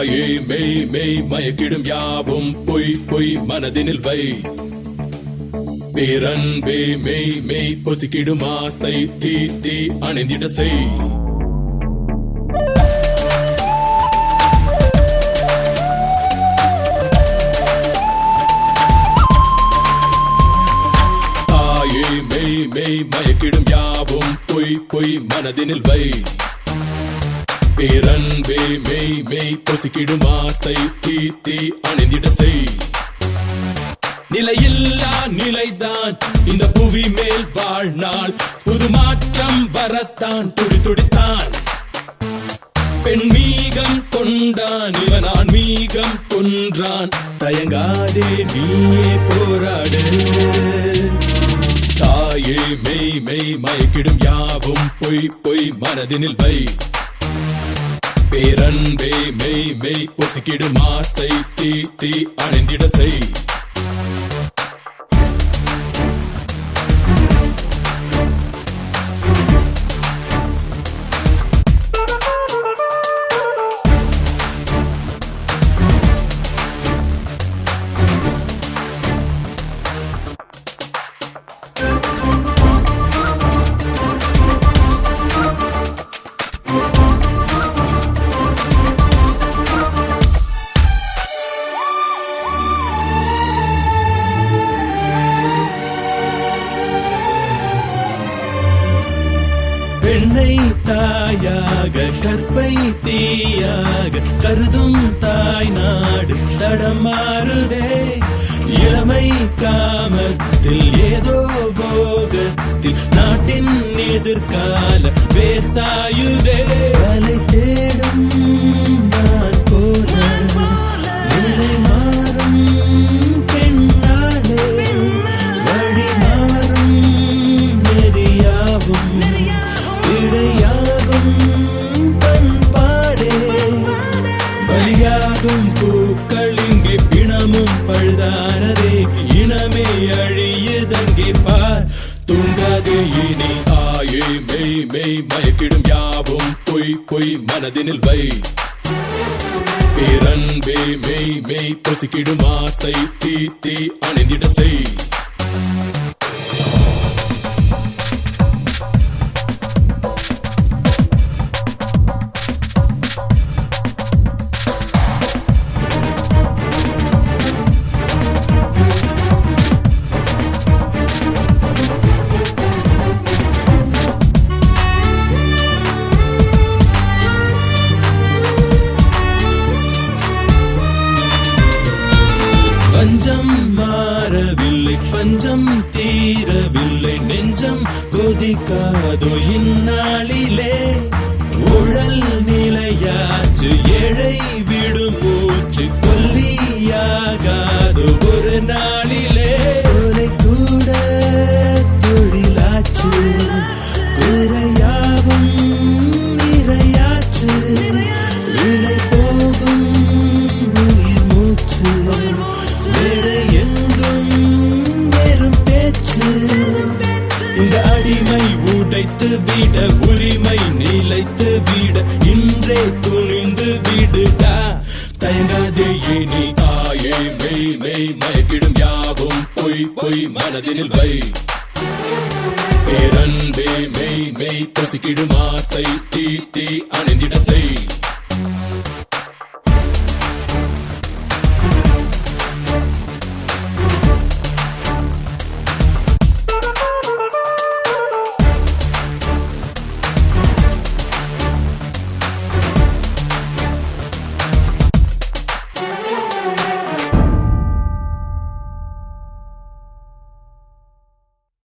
தாயே மெய் மெய் மயக்கிடும் யாவும் பொய் பொய் மனதினில் வை பேரன்பே மெய் மெய் பொசுக்கிடும் ஆசை தீ தீ அணைந்திட செய் தாயே மெய் மெய் மயக்கிடும் யாவும் பொய் பொய் மனதினில் வை பேரன்பே மெய் மெய் பொசுக்கிடும் ஆசை தீ தீ அணைந்திட செய் நிலையில்லா நிலைதான் இந்த புவி மேல் வாழ்நாள் புது மாற்றம் வரத்தான் துடி துடித்தான் பெண் மீகம் கொண்டான் இவன் ஆன்மீகம் கொன்றான் தயங்காதே நீயே போராடு தாயே மெய் மெய் மயக்கிடும் யாவும் பொய் பொய் மனதினில் வை பேரன்பே மெய் மெய் பொசுக்கிடும் ஆசை தீ தீ அணைந்திட செய் பெண்ணை தாயாக கற்பை தீயாக கருதும் தாய் நாடு தடமாறுதே இளமை காமத்தில் ஏதோ போகத்தில் நாட்டின் எதிர்கால வேசாயுதே வலை தேடும் நான் போல நிலை மாறும் பெண்ணாலே வழி மாறும் நெறியாவும் இடையாகும் பண்பாடே பலியாகும் பூக்கள் இங்கே பிணமும் பழுதானதே இனமே அழியுதங்கே பார் தூங்காது இனி தாயே மெய் மெய் மயக்கிடும் யாவும் பொய் பொய் மனதினில் வை பேரன்பே மெய் மெய் பொசுக்கிடும் ஆசை தீ தீ அணைந்திட செய் பஞ்சம் மாறவில்லை பஞ்சம் தீரவில்லை நெஞ்சம் கொதிக்காதோ இந்நாளிலே உழல் நிலையாச்சு ஏழை விடும் மூச்சு கொல்லியாகாதோ ஒரு நாளிலே கொலை கூட தொழிலாச்சு குறையாவும் நிறையாச்சு விலை போகும் உயிர் மூச்சு மேடை எங்கும் வெறும் பேச்சு இந்த அடிமை உடைத்து விட உரிமை நிலைத்து விட இன்றே துணிந்து விடுடா தயங்காதே இனி தாயே மெய் மெய் மயக்கிடும் யாவும் பொய் பொய் மனதினில் வை பேரன்பே மெய் மெய் பொசுக்கிடும் ஆசை தீ தீ அணைந்திட செய்